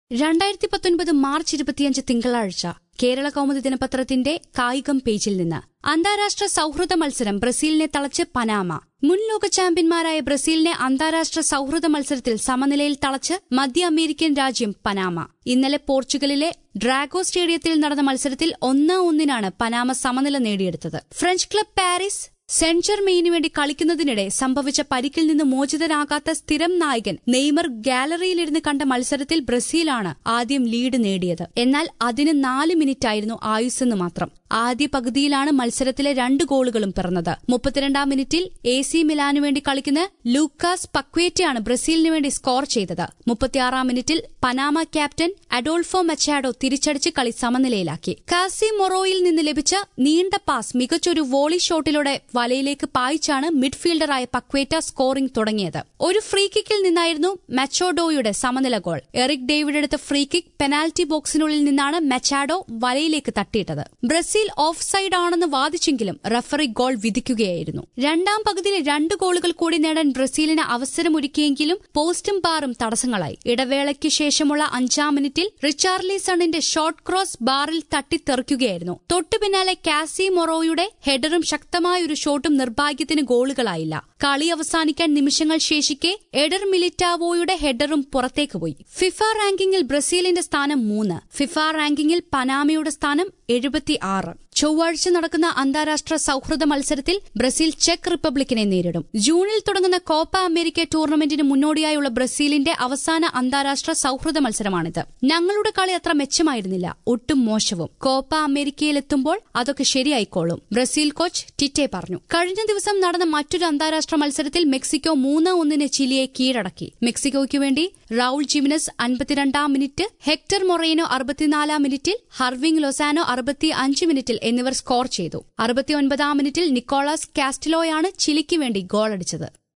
രണ്ടായിരത്തി പത്തൊൻപത് മാർച്ച് ഇരുപത്തിയഞ്ച് തിങ്കളാഴ്ച കേരള കൗമുദി ദിനപത്രത്തിന്റെ കായികം പേജിൽ നിന്ന് അന്താരാഷ്ട്ര സൌഹൃദ മത്സരം ബ്രസീലിനെ തളച്ച് പനാമ മുൻ ലോക ചാമ്പ്യന്മാരായ ബ്രസീലിനെ അന്താരാഷ്ട്ര സൌഹൃദ മത്സരത്തിൽ സമനിലയിൽ തളച്ച് മധ്യ അമേരിക്കൻ രാജ്യം പനാമ ഇന്നലെ പോർച്ചുഗലിലെ ഡ്രാഗോ സ്റ്റേഡിയത്തിൽ നടന്ന മത്സരത്തിൽ ഒന്ന് ഒന്നിനാണ് പനാമ സമനില നേടിയെടുത്തത് ഫ്രഞ്ച് ക്ലബ് പാരീസ് സെന്റ് ജെർമെയിനു വേണ്ടി കളിക്കുന്നതിനിടെ സംഭവിച്ച പരിക്കിൽ നിന്ന് മോചിതനാകാത്ത സ്ഥിരം നായകൻ നെയ്മർ ഗാലറിയിലിരുന്ന് കണ്ട മത്സരത്തിൽ ബ്രസീലാണ് ആദ്യം ലീഡ് നേടിയത് എന്നാൽ അതിന് നാല് മിനിറ്റായിരുന്നു ആയുസ്സെന്ന് മാത്രം ആദ്യ പകുതിയിലാണ് മത്സരത്തിലെ രണ്ട് ഗോളുകളും പിറന്നത് മുപ്പത്തിരണ്ടാം മിനിറ്റിൽ എ സി മിലാനു വേണ്ടി കളിക്കുന്ന ലൂക്കാസ് പക്വേറ്റയാണ് ബ്രസീലിന് വേണ്ടി സ്കോർ ചെയ്തത് മുപ്പത്തിയാറാം മിനിറ്റിൽ പനാമ ക്യാപ്റ്റൻ അഡോൾഫോ മച്ചാഡോ തിരിച്ചടിച്ച് കളി സമനിലയിലാക്കി കാസി മൊറോയിൽ നിന്ന് ലഭിച്ച നീണ്ട പാസ് മികച്ചൊരു വോളി ഷോട്ടിലൂടെ വലയിലേക്ക് പായിച്ചാണ് മിഡ്ഫീൽഡറായ പക്വേറ്റ സ്കോറിംഗ് തുടങ്ങിയത് ഒരു ഫ്രീ കിക്കിൽ നിന്നായിരുന്നു മച്ചോഡോയുടെ സമനില ഗോൾ എറിക് ഡേവിഡ് എടുത്ത ഫ്രീ കിക്ക് പെനാൽറ്റി ബോക്സിനുള്ളിൽ നിന്നാണ് മച്ചാഡോ വലയിലേക്ക് തട്ടിയിട്ടത് ബ്രസീൽ ഓഫ് സൈഡ് ആണെന്ന് വാദിച്ചെങ്കിലും റഫറി ഗോൾ വിധിക്കുകയായിരുന്നു രണ്ടാം പകുതിയിൽ രണ്ട് ഗോളുകൾ കൂടി നേടാൻ ബ്രസീലിന് അവസരമൊരുക്കിയെങ്കിലും പോസ്റ്റും ബാറും തടസ്സങ്ങളായി ഇടവേളയ്ക്ക് ശേഷമുള്ള അഞ്ചാം മിനിറ്റിൽ റിച്ചാർലിസണിന്റെ ഷോർട്ട് ക്രോസ് ബാറിൽ തട്ടിത്തെറിക്കുകയായിരുന്നു തൊട്ടു പിന്നാലെ കാസി മൊറോയുടെ ഹെഡറും ശക്തമായൊരു ഷോട്ടും നിർഭാഗ്യത്തിന് ഗോളുകളായില്ല കളി അവസാനിക്കാൻ നിമിഷങ്ങൾ ശേഷിക്കെ എഡർ മിലിറ്റാവോയുടെ ഹെഡറും പുറത്തേക്ക് പോയി ഫിഫ റാങ്കിങ്ങിൽ ബ്രസീലിന്റെ സ്ഥാനം മൂന്ന് ഫിഫ റാങ്കിങ്ങിൽ പനാമയുടെ സ്ഥാനം എഴുപത്തി ആറ് ചൊവ്വാഴ്ച നടക്കുന്ന അന്താരാഷ്ട്ര സൌഹൃദ മത്സരത്തിൽ ബ്രസീൽ ചെക്ക് റിപ്പബ്ലിക്കിനെ നേരിടും ജൂണിൽ തുടങ്ങുന്ന കോപ്പ അമേരിക്ക ടൂർണമെന്റിന് മുന്നോടിയായുള്ള ബ്രസീലിന്റെ അവസാന അന്താരാഷ്ട്ര സൌഹൃദ മത്സരമാണിത് ഞങ്ങളുടെ കളി അത്ര മെച്ചമായിരുന്നില്ല ഒട്ടും മോശവും കോപ്പ അമേരിക്കയിലെത്തുമ്പോൾ അതൊക്കെ ശരിയായിക്കോളും ബ്രസീൽ കോച്ച് ടിറ്റെ പറഞ്ഞു കഴിഞ്ഞ ദിവസം നടന്ന മറ്റൊരു അന്താരാഷ്ട്ര മത്സരത്തിൽ മെക്സിക്കോ മൂന്ന് ഒന്നിന് ചിലിയെ കീഴടക്കി മെക്സിക്കോയ്ക്ക് വേണ്ടി റൌൾ ജിമിനസ് അൻപത്തിരണ്ടാം മിനിറ്റ് ഹെക്ടർ മൊറേനോ അറുപത്തിനാലാം മിനിറ്റിൽ ഹർവിംഗ് ലൊസാനോ അറുപത്തി അഞ്ച് മിനിറ്റിൽ എന്നിവർ സ്കോർ ചെയ്തു അറുപത്തിയൊൻപതാം മിനിറ്റിൽ നിക്കോളാസ് കാസ്റ്റിലോയാണ് ചിലിക്ക് വേണ്ടി ഗോളടിച്ചത്